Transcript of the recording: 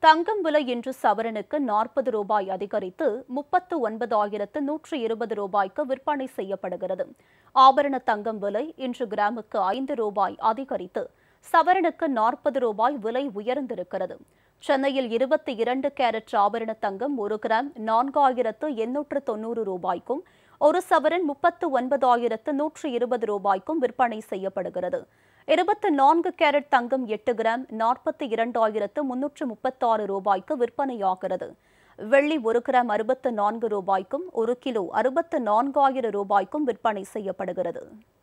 தங்கம் விலை இன்று சவரனுக்கு நாற்பது ரூபாய் அதிகரித்து முப்பத்து ஒன்பதாயிரத்து நூற்று இருபது ரூபாய்க்கு விற்பனை செய்யப்படுகிறது ஆபரண தங்கம் விலை இன்று கிராமுக்கு ஐந்து ரூபாய் அதிகரித்து சவரனுக்கு நாற்பது ரூபாய் விலை உயர்ந்திருக்கிறது சென்னையில் இருபத்தி இரண்டு கேரட் ஆபரண தங்கம் ஒரு கிராம் நான்காயிரத்து எண்ணூற்று தொன்னூறு ரூபாய்க்கும் ஒரு சவரன் முப்பத்து ஒன்பதாயிரத்து நூற்று இருபது ரூபாய்க்கும் விற்பனை செய்யப்படுகிறது இருபத்து நான்கு கேரட் தங்கம் எட்டு கிராம் நாற்பத்தி இரண்டாயிரத்து முன்னூற்று முப்பத்தாறு ரூபாய்க்கு விற்பனையாகிறது வெள்ளி ஒரு கிராம் அறுபத்து நான்கு ரூபாய்க்கும் ஒரு கிலோ அறுபத்து நான்காயிரம் ரூபாய்க்கும் விற்பனை செய்யப்படுகிறது